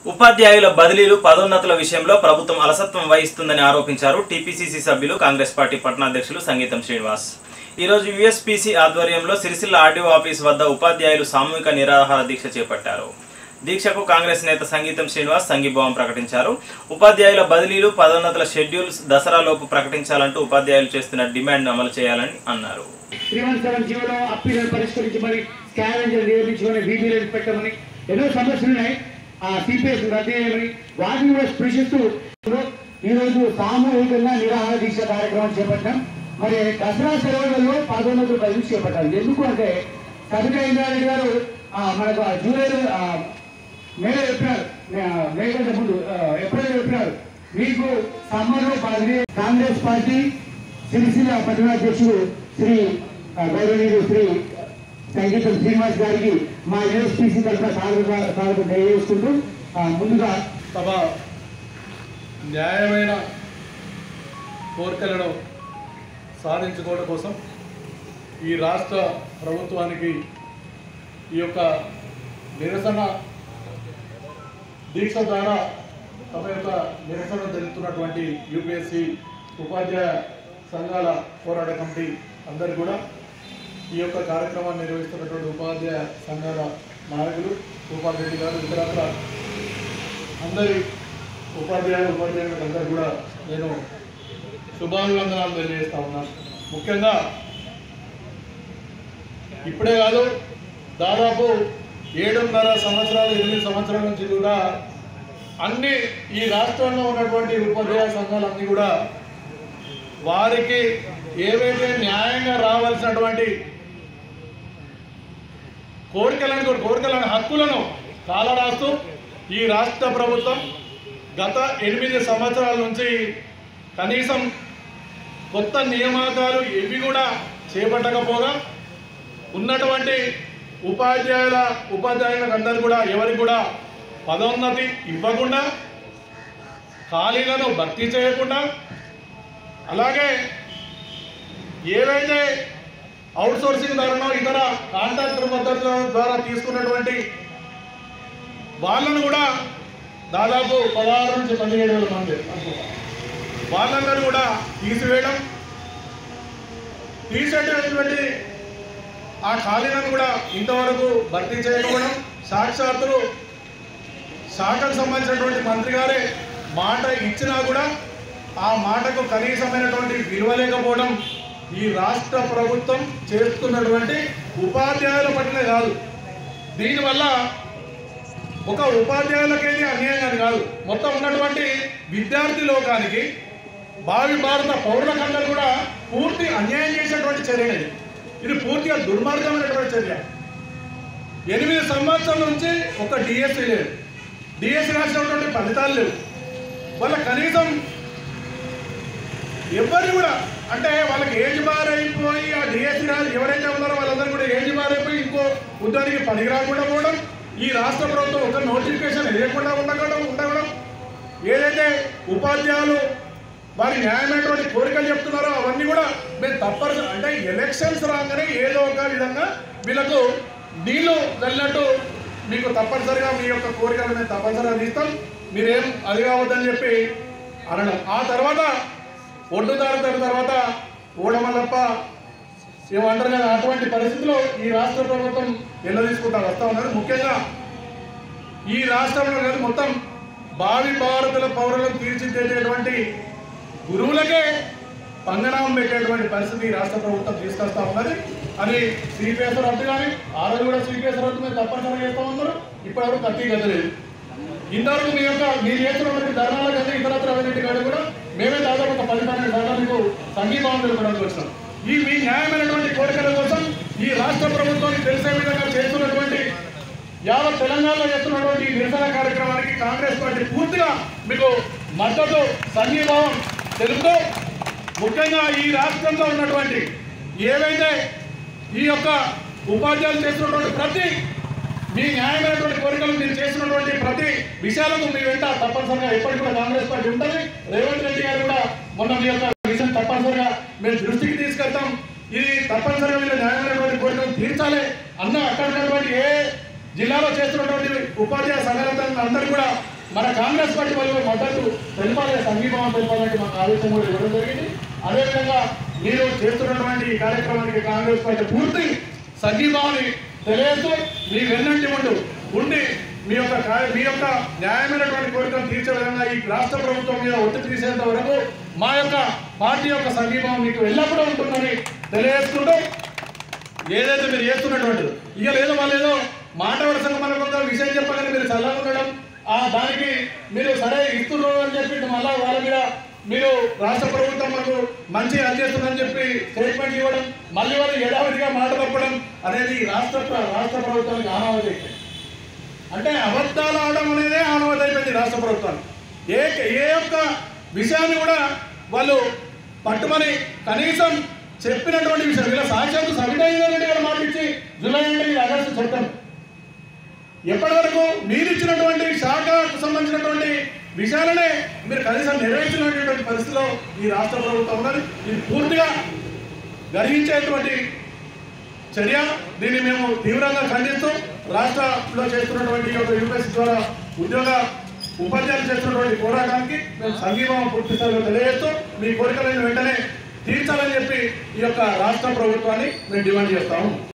ఉపాధ్యాయుల బదిలీలు పదోన్నతుల విషయంలో ప్రభుత్వం అలసత్వం వహిస్తుందని ఆరోపించారు టీపీసీసీ సభ్యులు కాంగ్రెస్ పార్టీ పట్టణాధ్యక్షులు సంగీతం శ్రీనివాస్ ఈరోజు యుఎస్పీసీ ఆధ్వర్యంలో సిరిసిల్ల ఆర్డీఓ ఆఫీస్ వద్ద ఉపాధ్యాయులు సామూహిక నిరాహార దీక్ష చేపట్టారు దీక్షకు కాంగ్రెస్ నేత సంగీతం శ్రీనివాస్ సంఘీభావం ప్రకటించారు ఉపాధ్యాయుల బదిలీలు పదోన్నతుల షెడ్యూల్స్ దసరాలోపు ప్రకటించాలంటూ ఉపాధ్యాయులు చేస్తున్న డిమాండ్ను అమలు చేయాలని అన్నారు త్రీ వన్ సెవెన్ జీవోలో అప్పీలను పరిష్కరించమని స్కావెంజర్ నియమించుకొని బీబీలను పెట్టమని ఎన్నో సమస్యలు ఉన్నాయి ఆ సిపిఎస్ రద్దు చేయమని వాటిని కూడా స్పృశిస్తూ ఈ రోజు సామూహికంగా నిరాహార దీక్ష కార్యక్రమం చేపట్టాం మరి దసరా సెలవులలో పదోన్నతులు బదిలీ చేపట్టాలి ఎందుకు అంటే కవిత ఇంద్రారెడ్డి గారు ఆ, మనకు ఆ జూలై ఆ, మేలో చెప్పినారు మే- మే కంటే ముందు ఆ, ఏప్రిల్ చెప్పినారు మీకు సమ్మర్ బదిలీ కాంగ్రెస్ పార్టీ సిరిసిల్ల పట్టణాధ్యక్షుడు శ్రీ ఆ, గౌరవనీయులు శ్రీ సంగీతం శ్రీనివాస్ గారికి మా యూఎస్పీసీ తరఫున స్వాగత స్వాగతం తెలియజేసుకుంటూ ఆ, ముందుగా తమ న్యాయమైన కోరికలను సాధించుకోవడం కోసం ఈ రాష్ట్ర ప్రభుత్వానికి ఈ యొక్క నిరసన దీక్ష ద్వారా తమ యొక్క నిరసన తెలుపుతున్నటువంటి యూపీఎస్సి ఉపాధ్యాయ సంఘాల పోరాట కమిటీ అందరు కూడా ఈ యొక్క కార్యక్రమాన్ని నిర్వహిస్తున్నటువంటి ఉపాధ్యాయ సంఘాల నాయకులు భూపాల్ రెడ్డి గారు ఇతరత్ర అందరి ఉపాధ్యాయులు ఉపాధ్యాయులకు అందరు కూడా నేను శుభాభివందనాలు తెలియజేస్తా ఉన్నాను ముఖ్యంగా ఇప్పుడే కాదు దాదాపు ఏడున్నర సంవత్సరాలు ఎనిమిది సంవత్సరాల నుంచి కూడా అన్ని ఈ రాష్ట్రంలో ఉన్నటువంటి ఉపాధ్యాయ సంఘాలన్నీ కూడా వారికి ఏవైతే న్యాయంగా రావాల్సినటువంటి కోరికలను కోరికలను హక్కులను కాలరాస్తూ ఈ రాష్ట్ర ప్రభుత్వం గత ఎనిమిది సంవత్సరాల నుంచి కనీసం కొత్త నియామకాలు ఏవి కూడా చేపట్టకపోగా ఉన్నటువంటి ఉపాధ్యాయుల ఉపాధ్యాయులకు అందరు కూడా ఎవరికి కూడా పదోన్నతి ఇవ్వకుండా ఖాళీలను భర్తీ చేయకుండా అలాగే ఏవైతే అవుట్ సోర్సింగ్ ద్వారానో ఇతర కాంట్రాక్టర్ పద్ధతుల ద్వారా తీసుకున్నటువంటి వాళ్ళను కూడా దాదాపు పదహారు నుంచి పదిహేడు వేల మంది అనుకుంటా. వాళ్ళందరూ కూడా తీసివేయడం తీసేటటువంటి ఆ ఖాళీలను కూడా ఇంతవరకు భర్తీ చేయకపోవడం సాక్షాత్తులు శాఖకు సంబంధించినటువంటి మంత్రి గారే మాట ఇచ్చినా కూడా ఆ మాటకు కనీసమైనటువంటి విలువ లేకపోవడం ఈ రాష్ట్ర ప్రభుత్వం చేస్తున్నటువంటి ఉపాధ్యాయుల పట్ల కాదు దీనివల్ల ఒక ఉపాధ్యాయులకేది అన్యాయం అని కాదు మొత్తం ఉన్నటువంటి విద్యార్థి లోకానికి భావి భారత పౌరులకందరూ కూడా పూర్తి అన్యాయం చేసేటువంటి చర్య ఇది ఇది పూర్తిగా దుర్మార్గమైనటువంటి చర్య ఎనిమిది సంవత్సరాల నుంచి ఒక డిఎస్సీ లేదు డిఎస్సీ రాసినటువంటి ఫలితాలు లేవు వాళ్ళ కనీసం ఎవరు కూడా అంటే వాళ్ళకి ఏజ్ బార్ అయిపోయి ఆ డిఎస్సీ రాజు ఎవరైతే ఉన్నారో వాళ్ళందరూ కూడా ఏజ్ బార్ అయిపోయి ఇంకో ఉద్యోగానికి పనికి రాకుండా పోవడం ఈ రాష్ట్ర ప్రభుత్వం ఒక నోటిఫికేషన్ వేయకుండా ఉండడం ఉండడం ఏదైతే ఉపాధ్యాయులు వారి న్యాయమైనటువంటి కోరికలు చెప్తున్నారో అవన్నీ కూడా మేము తప్పనిసరి అంటే ఎలక్షన్స్ రాగానే ఏదో ఒక విధంగా వీళ్ళకు నీళ్లు వెళ్ళినట్టు మీకు తప్పనిసరిగా మీ యొక్క కోరికలు మేము తప్పనిసరిగా తీస్తాం మీరేం అది కావద్దని చెప్పి అనడం ఆ తర్వాత ఒడ్డుదారు తర్వాత ఓడమల్లప్ప ఏమంటారు కదా అటువంటి పరిస్థితిలో ఈ రాష్ట్ర ప్రభుత్వం ఎలా తీసుకుంటా వస్తా ఉన్నారు ముఖ్యంగా ఈ రాష్ట్రంలో కాదు మొత్తం భావి భారతుల పౌరులను తీర్చిదిద్దేటువంటి గురువులకే పంగనామం పెట్టేటువంటి పరిస్థితి ఈ రాష్ట్ర ప్రభుత్వం తీసుకొస్తా ఉన్నది అది సిపిఎస్ రద్దు కానీ ఆ రోజు కూడా సిపిఎస్ రద్దు మీద తప్పనిసరిగా చేస్తా ఉన్నారు ఇప్పటివరకు కత్తి గతలేదు ఇంతవరకు మీ యొక్క మీరు చేస్తున్నటువంటి ధర్నాల కానీ ఇతరత్ర అవినీతి కానీ కూడా మేమే దాదాపు ఒక పది పన్నెండు సార్లు మీకు సంఘీభావం తెలుపడానికి వచ్చినాం ఈ మీ న్యాయమైనటువంటి కోరికల కోసం ఈ రాష్ట్ర ప్రభుత్వానికి తెలిసే విధంగా చేస్తున్నటువంటి యావత్ తెలంగాణలో చేస్తున్నటువంటి ఈ నిరసన కార్యక్రమానికి కాంగ్రెస్ పార్టీ పూర్తిగా మీకు మద్దతు సంఘీభావం తెలుపుతూ ముఖ్యంగా ఈ రాష్ట్రంలో ఉన్నటువంటి ఏవైతే ఈ యొక్క ఉపాధ్యాయులు చేస్తున్నటువంటి ప్రతి మీ న్యాయమైనటువంటి కోరికలు మీరు చేస్తున్నటువంటి ప్రతి విషయాలకు మీ వెంట తప్పనిసరిగా ఎప్పటికీ కూడా కాంగ్రెస్ పార్టీ ఉంటుంది రేవంత్ రెడ్డి గారు కూడా మొన్న మీ యొక్క విషయం తప్పనిసరిగా మేము దృష్టికి తీసుకెళ్తాం ఇది తప్పనిసరిగా వీళ్ళ న్యాయమైనటువంటి కోరికలు తీర్చాలి అన్న అక్కడ ఉన్నటువంటి ఏ జిల్లాలో చేస్తున్నటువంటి ఉపాధ్యాయ సంఘాలందరూ అందరూ కూడా మన కాంగ్రెస్ పార్టీ వాళ్ళు మద్దతు తెలపాలి సంఘీభావం తెలపాలంటే మాకు ఆదేశం కూడా ఇవ్వడం జరిగింది అదేవిధంగా మీరు చేస్తున్నటువంటి ఈ కార్యక్రమానికి కాంగ్రెస్ పార్టీ పూర్తి సంఘీభావాన్ని తెలియజేస్తూ మీ వెన్నంటి ఉండు ఉండి మీ యొక్క కార్య- మీ యొక్క న్యాయమైనటువంటి కోరికలు తీర్చే విధంగా ఈ రాష్ట్ర ప్రభుత్వం మీద ఒత్తిడి తీసేంత వరకు మా యొక్క పార్టీ యొక్క సంఘీభావం మీకు ఎల్లప్పుడూ ఉంటుందని తెలియజేసుకుంటూ ఏదైతే మీరు చేస్తున్నటువంటిది ఇక లేదు వాళ్ళు ఏదో మాట వరుసగా మనకు ఒక విషయం చెప్పగానే మీరు చల్లగా ఉండడం ఆ దానికి మీరు సరే ఇస్తున్నారు అని చెప్పి మళ్ళా వాళ్ళ మీద మీరు రాష్ట్ర ప్రభుత్వం మనకు మంచి అది చేస్తుందని చెప్పి స్టేట్మెంట్ ఇవ్వడం మళ్ళీ వాళ్ళు యథావిధిగా మాట తప్పడం అనేది రాష్ట్ర ప్ర- రాష్ట్ర ప్రభుత్వానికి ఆనవాయితీ అయిపోయింది. అంటే అబద్ధాలు ఆడడం అనేదే ఆనవాయితీ అయిపోయింది రాష్ట్ర ప్రభుత్వానికి ఏ ఏ యొక్క విషయాన్ని కూడా వాళ్ళు పట్టుమని కనీసం చెప్పినటువంటి విషయం ఇలా సాక్షాత్తు సవినయంగా గారు మాటిచ్చి జూలై అంటే ఇది ఆగస్టు చట్టం ఎప్పటి వరకు మీరు ఇచ్చినటువంటి శాఖకు సంబంధించినటువంటి విషయాలనే మీరు కనీసం నెరవేర్చినటువంటి పరిస్థితిలో ఈ రాష్ట్ర ప్రభుత్వం ఉన్నది ఇది పూర్తిగా గర్హించేటువంటి చర్య దీన్ని మేము తీవ్రంగా ఖండిస్తూ రాష్ట్రంలో చేస్తున్నటువంటి ఈ యొక్క యూపీఎస్సీ ద్వారా ఉద్యోగ ఉపాధ్యాయులు చేస్తున్నటువంటి పోరాటానికి మేము సంఘీభావం పూర్తి స్థాయిలో తెలియజేస్తూ మీ కోరికలను వెంటనే తీర్చాలని చెప్పి ఈ యొక్క రాష్ట్ర ప్రభుత్వాన్ని మేము డిమాండ్ చేస్తాము